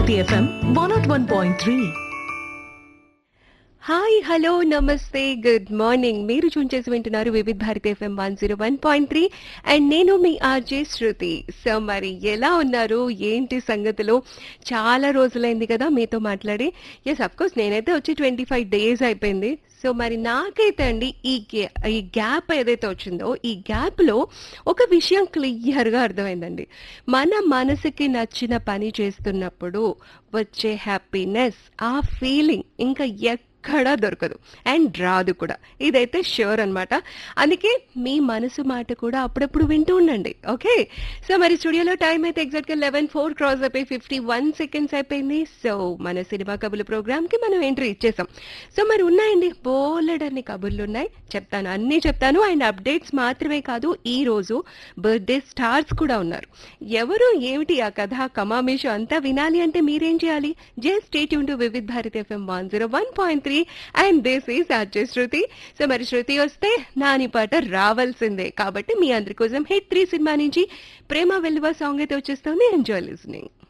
Bharati FM one not one point three hi hello నమస్తే good morning మీరు tune చేసి వింటున్నారు Vividh Bharati FM one zero one point three and నేను మీ ఆర్జే శృతి సో మరి ఎలా ఉన్నారు ఏంటి సంగతులు చాలా రోజులైంది కదా మీతో మాట్లాడి ఎస్ కోర్స్ నేనైతే వచ్చి ట్వంటీ ఫైవ్ డేస్ అయిపోయింది సో మరి నాకైతే అండి ఈ గే- ఈ గ్యాప్ ఏదైతే వచ్చిందో ఈ గ్యాప్లో ఒక విషయం క్లియర్గా అర్థమైందండి మన మనసుకి నచ్చిన పని చేస్తున్నప్పుడు వచ్చే హ్యాపీనెస్ ఆ ఫీలింగ్ ఇంకా ఎక్కడా దొరకదు అండ్ రాదు కూడా ఇదైతే ష్యూర్ అన్నమాట అందుకే మీ మనసు మాట కూడా అప్పుడప్పుడు వింటూ ఉండండి ఓకే సో మరి స్టూడియోలో టైం అయితే ఎగ్జాక్ట్గా లెవెన్ ఫోర్ క్రాస్ అయిపోయి ఫిఫ్టీ వన్ సెకండ్స్ అయిపోయింది సో మన సినిమా కబుర్ల ప్రోగ్రామ్కి మనం ఎంట్రీ ఇచ్చేసాం సో మరి ఉన్నాయండి బోలెడన్ని కబుర్లు ఉన్నాయి చెప్తాను అన్నీ చెప్తాను అండ్ అప్డేట్స్ మాత్రమే కాదు ఈ రోజు బర్త్డే స్టార్స్ కూడా ఉన్నారు ఎవరు ఏమిటి ఆ కథ కమామేషు అంతా వినాలి అంటే మీరేం చేయాలి జస్ట్ స్టేట్ యూన్ to Vividh Bharati FM one zero one point three and this is RJ Shruti so మరి శృతి వస్తే నాని పాట రావాల్సిందే కాబట్టి మీ అందరి కోసం హిట్ త్రీ సినిమా నుంచి ప్రేమ వెల్లువ సాంగ్ అయితే వచ్చేస్తుంది ఎంజాయ్ లిస్నింగ్